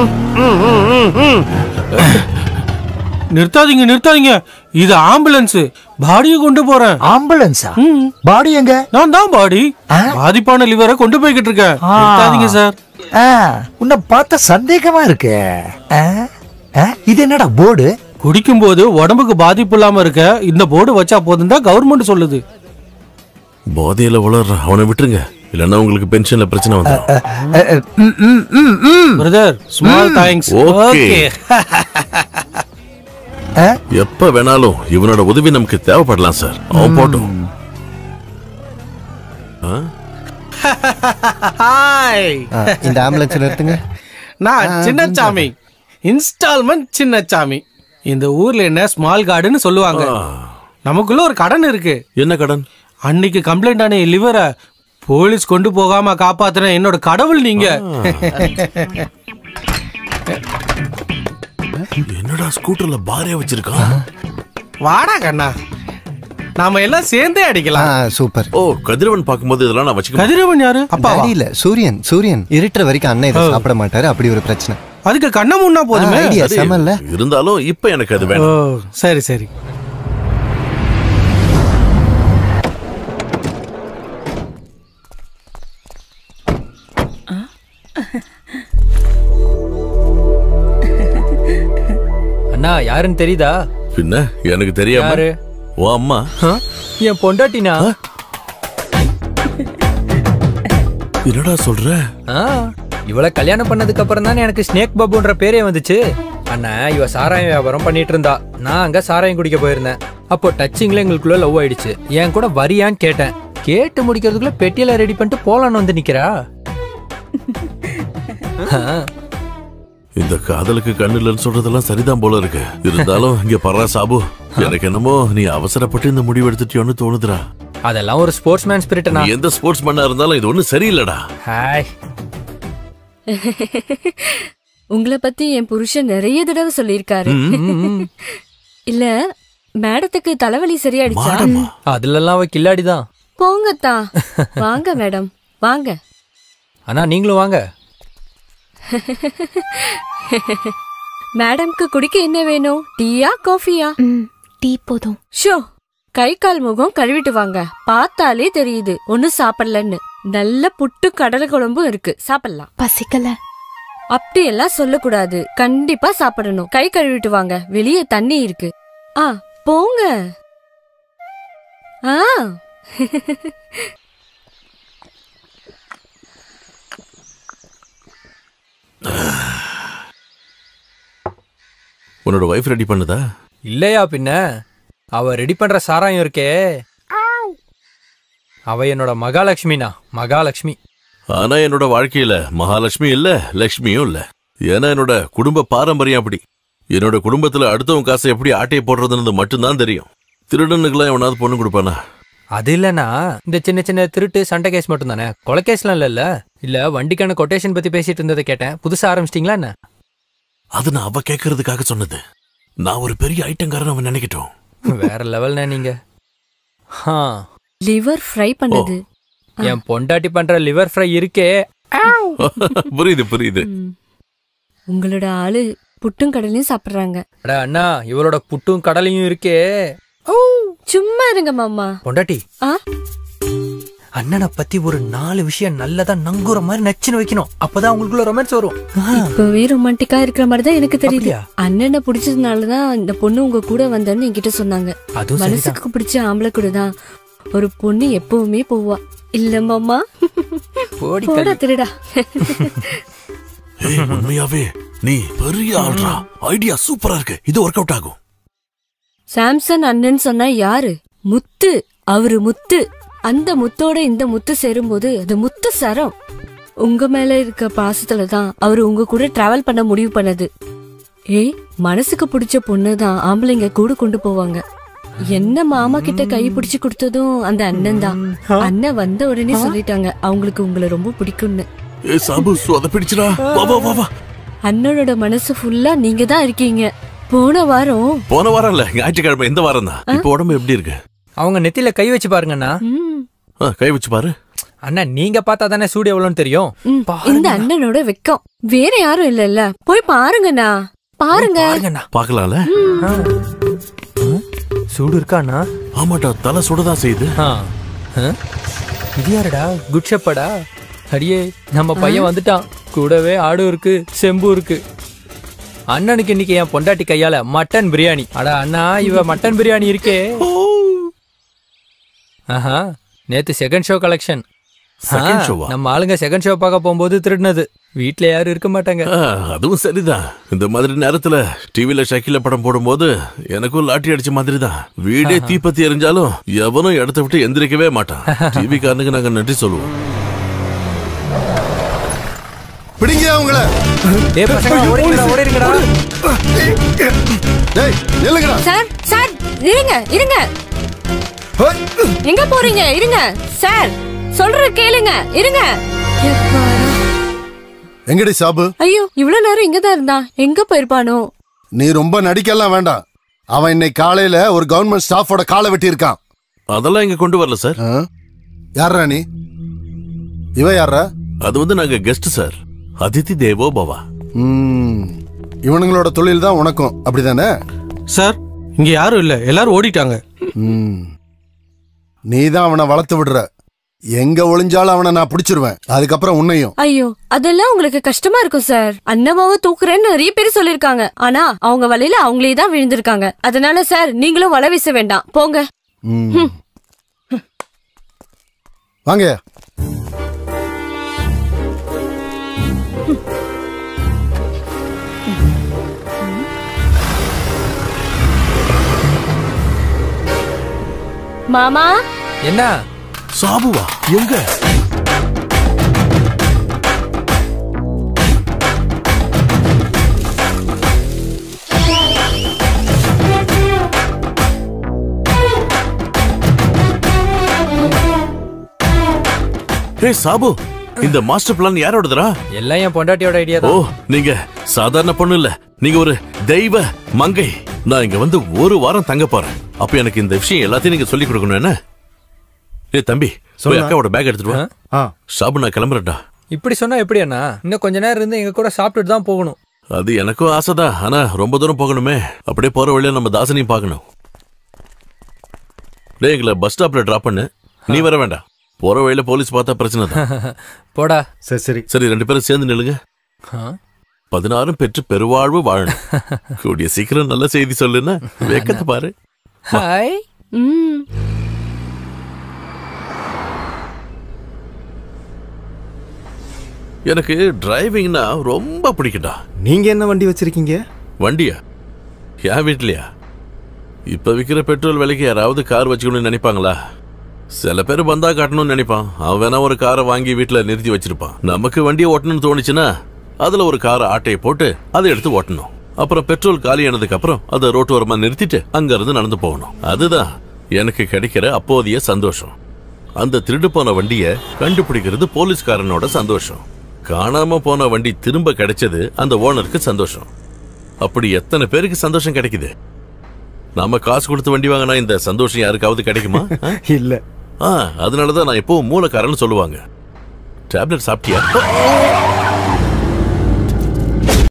நிறுத்தாதீங்க நிறுத்தாதீங்க இது ஆம்புலன்ஸ் பாடியை கொண்டு போறேன் ஆம்புலன்ஸா ம். பாடி எங்க நான் தான் பாடி பாதிப்பான லிவரை கொண்டு போய்கிட்டு இருக்கேன் ஆ. நிறுத்தாதீங்க சார் ஆ, உன்னை பார்த்தா சந்தேகமா இருக்கு ஆ, ஆ, இது என்னடா போர்டு குடிக்கும்போது உடம்புக்கு பாதிப்பு இல்லாம இருக்க இந்த போர்டு வச்சா போதும் தான் கவர்மெண்ட் சொல்லுது போதையில உளர்ற அவனை விட்டுருங்க இல்லைன்னா உங்களுக்கு பென்ஷன்ல பிரச்சனை வந்துடும் பிரதர் ஸ்மால் தேங்க்ஸ் Okay. எப்ப வேணாலும் இவனோட உதவி நமக்கு தேவைப்படலாம் சார் அவன் போட்டோம் ஆ? ஹாய் ஆ, இந்த ஆம்புலன்ஸ் நிறுத்துங்க நான் சின்னச்சாமி இன்ஸ்டால்மெண்ட் சின்னச்சாமி இந்த ஊர்ல என்ன ஸ்மால் கார்டுன்னு சொல்லுவாங்க ஆ. நமக்குள்ள ஒரு கடன் இருக்கு என்ன கடன் அன்னைக்கு கம்ப்ளைண்ட் ஆன என் லிவரை போலீஸ் கொண்டு போகாம காப்பாத்துன என்னோட கடவுள் நீங்க என்னடா ஸ்கூட்டர்ல பாரே வச்சிருக்கான் வாடா கண்ணா நாம எல்லாம் சேர்ந்தே ஆ அடிக்கலாம் சூப்பர் ஓ கதிரவன் பார்க்கும்போது இதெல்லாம் நான் வச்சுக்க கதிரவன் யாரு அப்பாவா டாடி இல்ல சூரியன் சூரியன் இருட்டுற வரைக்கும் அண்ணன் இதை சாப்பிட மாட்டாரு அப்படி ஒரு பிரச்சனை அதுக்கு கண்ண முன்னா போதுமே ஐடியா செமல்ல இருந்தாலும் இப்ப எனக்கு அது ஓ வேணும் சரி சரி அண்ணா யாருன்னு தெரியுதா பின்ன எனக்கு தெரியாம யாரு ஓ அம்மா ஆ? என் பொண்டாட்டினா என்னடா சொல்ற ஆ, இவள கல்யாணம் பண்ணதுக்கு அப்புறம் தானே எனக்கு ஸ்னேக் பாபுன்ற பேரே வந்துச்சு அண்ணா இவ சாராயம் வியாபாரம் பண்ணிட்டு இருந்தா நான் அங்க சாராயம் குடிக்க போயிருந்தேன் அப்போ டச்சிங்ல எங்களுக்குள்ள லவ் ஆயிடுச்சு என் கூட வரியான்னு கேட்டேன் கேட்டு முடிக்கிறதுக்குள்ள பெட்டியில ரெடி பண்ணிட்டு போலான்னு வந்து நிக்கிறா ஆ, இந்த காதலுக்கு கண்ணு இல்லைன்னு சொல்றதெல்லாம் சரிதான் போல இருக்கு இருந்தாலும் இங்க பர்றா சாபு எனக்கு என்னமோ நீ அவசரப்பட்டு இந்த முடிவு எடுத்துட்டியோன்னு தோணுதுடா அதெல்லாம் ஒரு ஸ்போர்ட்ஸ் மேன் ஸ்பிரிட்னா நீ எந்த ஸ்போர்ட்ஸ் மேனா இருந்தாலும் இது ஒண்ணும் சரியில்லடா ஹாய் உங்களை பத்தி என் புருஷன் நிறைய தடவை சொல்லியிருக்காரு இல்ல மேடத்துக்கு தலைவலி சரியாயிடுச்சா மாடமா அதுலலாம் அவ கில்லாடிதான் போங்கத்தா வாங்க மேடம் வாங்க அண்ணா நீங்களும் வாங்க மேடம்க்கு குடிக்க என்ன வேணும் டீயா காஃபியா டீ போதும் ஷோ கை கால் முகம் கழுவிட்டு வாங்க பார்த்தாலே தெரியுது ஒன்னும் சாப்பிடலன்னு நல்ல புட்டு கடலை குழம்பும் இருக்கு சாப்பிடலாம் பசிக்கல அப்படியெல்லாம் சொல்லக்கூடாது கண்டிப்பா சாப்பிடணும் கை கழுவிட்டு வாங்க வெளியே தண்ணி இருக்கு ஆ போங்க ஆ உன்னோட வைஃப் ரெடி பண்ணுதா இல்லையா பின்ன அவ ரெடி பண்ற சாராயம் இருக்கே அவ என்னோட மகாலட்சுமினா மகாலட்சுமி ஆனா என்னோட வாழ்க்கையில மகாலட்சுமி இல்ல லட்சுமியும் இல்ல ஏன்னா என்னோட குடும்ப பாரம்பரியம் அப்படி என்னோட குடும்பத்துல அடுத்தவங்க காசை எப்படி ஆட்டையை போடுறதுன்னு மட்டும்தான் தெரியும் திருடனுக்குலாம் எவனாவது பொண்ணு கொடுப்பானா அது இல்லனா இந்த சின்ன சின்ன திருட்டு சண்டை கேஸ் மட்டும் தானே கொலை கேஸ்லாம் இல்லல்ல இல்ல வண்டிக்கான கொட்டேஷன் பத்தி பேசிட்டு இருந்ததை கேட்டேன் புதுசா ஆரம்பிச்சிட்டீங்களா என்ன அது நான் அவ கேட்கறதுக்காக சொன்னது நான் ஒரு பெரிய ஐட்டங்காரன் அவன் நினைக்கட்டும் வேற லெவல்னா நீங்க ஹா லிவர் ஃப்ரை பண்ணது என் பொண்டாட்டி பண்ற லிவர் ஃப்ரை இருக்கே புரியுது புரியுது ம். உங்களோட ஆளு புட்டும் கடலையும் சாப்பிடுறாங்க அட அண்ணா இவளோட புட்டும் கடலையும் இருக்கே சும்மா இருங்க மாமா பொண்டாட்டி ஆ அண்ணனை பத்தி ஒரு நாலு விஷயம் நல்லதா நங்குற மாதிரி நச்சுன்னு வைக்கணும் அப்பதான் உங்களுக்குள்ள ரொமான்ஸ் வரும் இப்பவே ரொமான்டிக்கா இருக்கிற மாதிரி தான் எனக்கு தெரியுது அப்படியா? அண்ணனை பிடிச்சதுனாலதான் இந்த பொண்ணு உங்க கூட வந்தேன்னு என்கிட்ட சொன்னாங்க அதுவும் சரிதான் மனசுக்கு பிடிச்ச ஆம்பளை கூட தான் ஒரு பொண்ணு எப்பவுமே போவா இல்ல மாமா போடி போடா கள்ளி. திருடா ஏய், உண்மையாவே நீ பெரிய ஆள்ரா ஐடியா சூப்பரா இருக்கு இது ஒர்க் அவுட் ஆகும் சாம்சன் அண்ணன் சொன்னா யாரு முத்து அவரு முத்து அந்த முத்தோட இந்த முத்து சேரும்போது அது முத்து சரம் உங்க மேல இருக்க பாசத்துல தான் அவரு உங்க கூட டிராவல் பண்ண முடிவு பண்ணது ஏய் மனசுக்கு பிடிச்ச பொண்ணு தான் ஆம்பளைங்க கூட கொண்டு போவாங்க என்ன மாமா கிட்ட கை பிடிச்சு கொடுத்ததும் அந்த அண்ணன் தான் அண்ணன் வந்த உடனே சொல்லிட்டாங்க அவங்களுக்கு உங்களை ரொம்ப பிடிக்கும்னு ஏ சாபு சொத பிடிச்சுடா வா வா வா வா அண்ணனோட மனசு ஃபுல்லா நீங்க தான் இருக்கீங்க போன வாரம் போன வாரம் இல்ல ஞாயிற்றுக்கிழமை இந்த வாரம் தான் இப்ப உடம்பு எப்படி இருக்கு அவங்க நெத்தியில கை வச்சு பாருங்கண்ணா ம், ஆ, கை வச்சு பாரு அண்ணா நீங்க பார்த்தா தானே சூடு எவ்வளவுன்னு தெரியும் ம், இந்த அண்ணனோட வெக்கம் வேற யாரும் இல்லல்ல போய் பாருங்கண்ணா பாருங்க பாருங்கண்ணா பார்க்கலாம்ல ஆ. ஆ, சூடு இருக்காண்ணா ஆமாட்டா தலை சுடதான் செய்யுது ஆ. ஆ? இது யாருடா குட் ஷெப்படா அடியே நம்ம பையன் வந்துட்டான் கூடவே ஆடும் இருக்கு செம்பு இருக்கு அண்ணனுக்கு இன்னைக்கு என் பொண்டாட்டி கையால மட்டன் பிரியாணி அட அண்ணா இவ மட்டன் பிரியாணி இருக்கே ஆஹா நேத்து செகண்ட் ஷோ கலெக்ஷன் Second show-வா? நம்ம ஆளுங்க செகண்ட் ஷோ பார்க்க போகும்போது திருடினது வீட்ல யாரும் இருக்க மாட்டாங்க ஆ, அதுவும் சரிதான் இந்த மாதிரி நேரத்துல டிவில ஷக்கில படம் போடும்போது எனக்கும் லாட்டி அடிச்ச மாதிரி தான் வீடே தீப்பத்தி எரிஞ்சாலும் எவனும் இடத்த விட்டு எந்திரிக்கவே மாட்டான் டிவி காரனுக்கு நாங்க நன்றி சொல்லுவோம் பிடிங்க அவங்கள ஏய் பசங்க ஓடிங்கடா ஓடிங்கடா டேய் நில்லுங்கடா சார் சார் இருங்க இருங்க ஹோய். எங்க போறீங்க இருங்க சார் சொல்ற கேளுங்க இருங்க எப்பாடா. எங்கடி சாபு ஐயோ இவ்வளவு நேரம் இங்கதான் இருந்தான் எங்க போயிருப்பானோ நீ ரொம்ப நடிக்கலாம் வேண்டாம் அவன் இன்னைக்கு காலையில ஒரு கவர்மெண்ட் ஸ்டாஃபோட காலை வெட்டி இருக்கான் அதெல்லாம் இங்க கொண்டு வரல சார் யாரா நீ இவ யாரா அது வந்து நாங்க கெஸ்ட் சார் அதிதி தேவோ பவா ம், இவனுங்களோட தொழில் தான் உனக்கும் அப்படிதானே சார் இங்க யாரும் இல்ல எல்லாரும் ஓடிட்டாங்க நீ தான் அவனை வளர்த்து விடுற எங்க ஒளிஞ்சாலும் அவனை நான் பிடிச்சிருவேன் அதுக்கப்புறம் உன்னையும் ஐயோ அதெல்லாம் உங்களுக்கு கஷ்டமா இருக்கும் சார் அண்ணமாவை தூக்குறேன்னு நிறைய பேர் சொல்லிருக்காங்க ஆனா அவங்க வலையில அவங்களே தான் விழுந்திருக்காங்க அதனால சார் நீங்களும் வலை வீச வேண்டாம் போங்க ம். வாங்க மாமா என்ன சாபுவா எங்க ஏய் சாபு இந்த மாஸ்டர் பிளான் யாரோடதுடா எல்லாம் என் பொண்டாட்டியோட ஐடியா ஓ தான் நீங்க சாதாரண பொண்ணு இல்ல நீங்க ஒரு தெய்வ மங்கை நான் இங்க வந்து ஒரு வாரம் தங்க போறேன் அப்ப எனக்கு இந்த விஷயம் எல்லாத்தையும் நீங்க சொல்லி கொடுக்கணும் என்ன ஏய் தம்பி போய் அக்காவோட பேக் எடுத்துட்டு வா ஆ சாபு நான் கிளம்புறேன்டா இப்படி சொன்னா எப்படி அண்ணா இன்னும் கொஞ்ச நேரம் இருந்து எங்க கூட சாப்பிட்டுட்டு தான் போகணும் அது எனக்கும் ஆசைதான் ஆனா ரொம்ப தூரம் போகணுமே அப்படியே போற வழியில நம்ம தாசனையும் பார்க்கணும் டேய் எங்களை பஸ் ஸ்டாப்ல டிராப் பண்ணு நீ வர வேண்டாம் போற வழியில போலீஸ் பார்த்தா பிரச்சனை தான் போடா சரி சரி சரி ரெண்டு பேரும் சேர்ந்து நில்லுங்க ஆ? பதினாறும் பெற்று பெருவாழ்வு வாழணும் கூடிய சீக்கிரம் நல்ல செய்தி சொல்லுன்னா வெக்கத்தை பாரு ஹாய் ம் எனக்கு டிரைவிங்னா ரொம்ப பிடிக்கும்டா நீங்க என்ன வண்டி வச்சிருக்கீங்க வண்டியா என் வீட்லயா இப்ப விக்கிற பெட்ரோல் விலைக்கு யாராவது கார் வச்சுக்கணும்னு நினைப்பாங்களா சில பேர் பந்தா காட்டணும்னு நினைப்பான் அவன் வேணா ஒரு காரை வாங்கி வீட்ல நிறுத்தி வச்சிருப்பான் நமக்கு வண்டியை ஓட்டணும்னு தோணுச்சுன்னா அதுல ஒரு காரை ஆட்டையை போட்டு அதை எடுத்து ஓட்டணும் அப்புறம் பெட்ரோல் காலியானதுக்கு அப்புறம் அதை ரோட்டோரமா நிறுத்திட்டு அங்க இருந்து நடந்து போகணும் அதுதான் எனக்கு கிடைக்கிற அப்போதைய சந்தோஷம் அந்த திருடு போன வண்டியை கண்டுபிடிக்கிறது போலீஸ்காரனோட சந்தோஷம் காணாம போன வண்டி திரும்ப கிடைச்சது அந்த ஓனருக்கு சந்தோஷம் அப்படி எத்தனை பேருக்கு சந்தோஷம் கிடைக்குது நாம காசு கொடுத்து வண்டி வாங்கினா இந்த சந்தோஷம் யாருக்காவது கிடைக்குமா ஆ? இல்ல ஆ அதனாலதான் நான் எப்பவும் மூலக்காரன்னு சொல்லுவாங்க டேப்லெட் சாப்பிட்டியா